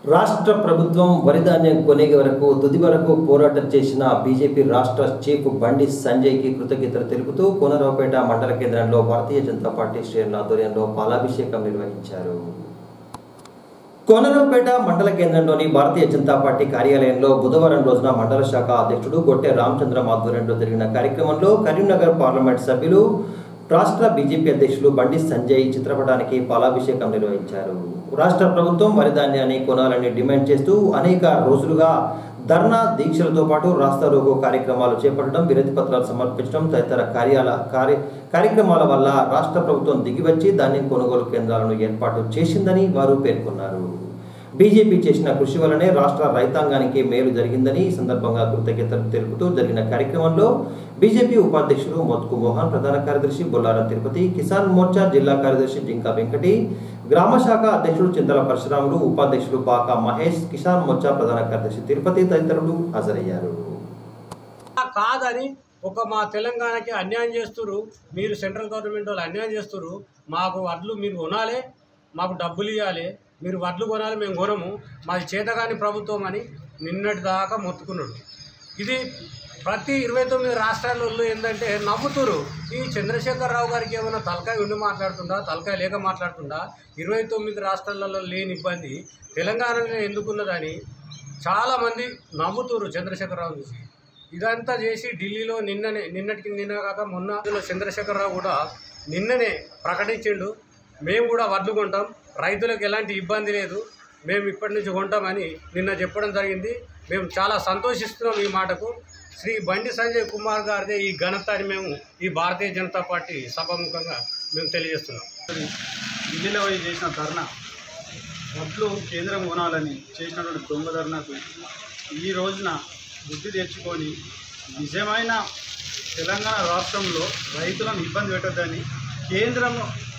రాష్ట్ర ప్రభుత్వం వరి ధాన్యం కొనేగి వరకు తుది వరకు పోరాటం చేసిన బీజేపీ రాష్ట్ర చీఫ్ బండి సంజయ్కి కృతజ్ఞతలు తెలుపుతూ కోనరావుపేట మండల కేంద్రంలో భారతీయ జనతా పార్టీ శ్రేణుల ఆధ్వర్యంలో పాలాభిషేకం నిర్వహించారు కోనరావుపేట మండల కేంద్రంలోని భారతీయ జనతా పార్టీ కార్యాలయంలో బుధవారం రోజున మండల శాఖ అధ్యక్షుడు గొట్టె రామచంద్రం ఆధ్వర్యంలో జరిగిన కార్యక్రమంలో కరీంనగర్ పార్లమెంట్ సభ్యులు రాష్ట్ర బీజేపీ అధ్యక్షులు బండి సంజయ్ చిత్రపటానికి పాలాభిషేకం నిర్వహించారు రాష్ట్ర ప్రభుత్వం వరి ధాన్యాన్ని కొనాలని డిమాండ్ చేస్తూ అనేక రోజులుగా ధర్నా దీక్షలతో పాటు రాస్తా రోకో కార్యక్రమాలు చేపట్టడం వినతి పత్రాలు సమర్పించడం తదితర కార్యాల కార్య కార్యక్రమాల వల్ల రాష్ట్ర ప్రభుత్వం దిగివచ్చి ధాన్యం కొనుగోలు కేంద్రాలను ఏర్పాటు చేసిందని వారు పేర్కొన్నారు బీజేపీ చేసిన కృషి వల్లనే రాష్ట్ర రైతాంగానికి మేలు జరిగిందని ఈ సందర్భంగా కృతజ్ఞతలు తెలుపుతూ జరిగిన కార్యక్రమంలో బీజేపీ ఉపాధ్యక్షులు మొత్కు మోహన్ ప్రధాన కార్యదర్శి బొల్లారం తిరుపతి కిసాన్ మోర్చా జిల్లా కార్యదర్శి జింకా వెంకటి గ్రామ శాఖ అధ్యక్షుడు చింతల పరశురాములు ఉపాధ్యక్షులు పాక మహేష్ కిసాన్ మోర్చా ప్రధాన కార్యదర్శి తిరుపతి తదితరులు హాజరయ్యారు కాదని ఒక మా తెలంగాణకి అన్యాయం చేస్తున్నారు మీరు సెంట్రల్ గవర్నమెంట్ వాళ్ళు అన్యాయం చేస్తున్నారు మాకు వడ్లు మీరు కొనాలి మాకు డబ్బులు ఇవ్వాలి మీరు వడ్లు కొనాలి మేము కొనము మాది చేతగాని ప్రభుత్వం అని నిన్నటి దాకా మొత్తుకున్నాడు ఇది ప్రతి ఇరవై తొమ్మిది రాష్ట్రాలలో ఏంటంటే నవ్వుతురు ఈ చంద్రశేఖరరావు గారికి ఏమైనా తలకాయ ఉండి మాట్లాడుతుందా తలకాయ లేక మాట్లాడుతుందా ఇరవై తొమ్మిది రాష్ట్రాలలో లేని ఇబ్బంది తెలంగాణలో ఎందుకున్నదని చాలామంది నవ్వుతురు చంద్రశేఖరరావు చూసి ఇదంతా చేసి ఢిల్లీలో నిన్ననే నిన్నటికి నిన్న కాక మొన్న చంద్రశేఖరరావు కూడా నిన్ననే ప్రకటించిండు మేము కూడా వడ్లు కొంటాం రైతులకు ఎలాంటి ఇబ్బంది లేదు మేము ఇప్పటి నుంచి కొంటామని నిన్న చెప్పడం జరిగింది మేము చాలా సంతోషిస్తున్నాం ఈ మాటకు శ్రీ బండి సంజయ్ కుమార్ గారిదే ఈ ఘనతని మేము ఈ భారతీయ జనతా పార్టీ సభాముఖంగా మేము తెలియజేస్తున్నాం ఢిల్లీలో పోయి చేసిన ధర్నా వడ్లు కేంద్రం కొనాలని చేసినటువంటి దొంగ ధర్నాకు ఈ రోజున బుద్ధి తెచ్చుకొని నిజమైన తెలంగాణ రాష్ట్రంలో రైతులను ఇబ్బంది పెట్టద్దని కేంద్రం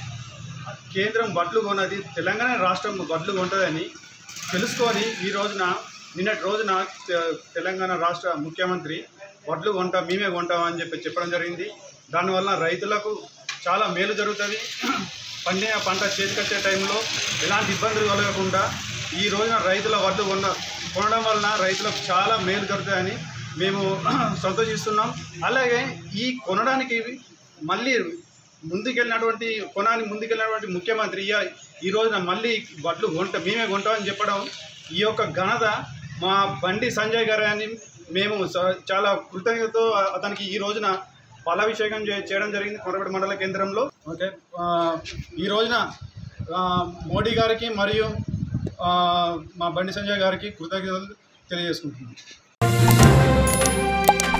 కేంద్రం బడ్లు కొన్నది తెలంగాణ రాష్ట్రం బడ్లు కొంటుందని తెలుసుకొని ఈ రోజున నిన్నటి రోజున తె- తెలంగాణ రాష్ట్ర ముఖ్యమంత్రి వడ్లు కొంటాం మేమే కొంటామని చెప్పి చెప్పడం జరిగింది దానివల్ల రైతులకు చాలా మేలు జరుగుతుంది పండిన పంట చేతికొచ్చే టైంలో ఎలాంటి ఇబ్బందులు కలగకుండా ఈ రోజున రైతుల వడ్లు కొన్న కొనడం వలన రైతులకు చాలా మేలు జరుగుతుందని మేము సంతోషిస్తున్నాం అలాగే ఈ కొనడానికి మళ్ళీ ముందుకెళ్ళినటువంటి కొనాన్ని ముందుకెళ్ళినటువంటి ముఖ్యమంత్రి ఈ- ఈ రోజున మళ్ళీ వడ్లు కొంట మేమే కొంటామని చెప్పడం ఈ యొక్క ఘనత మా బండి సంజయ్ గారు అని మేము స- చాలా కృతజ్ఞతతో అతనికి ఈ రోజున పాలాభిషేకం చే- చేయడం జరిగింది కొరగడ మండల కేంద్రంలో ఓకే ఆ, ఈ రోజున ఆ, మోడీ గారికి మరియు ఆ, మా బండి సంజయ్ గారికి కృతజ్ఞతలు తెలియజేసుకుంటున్నాం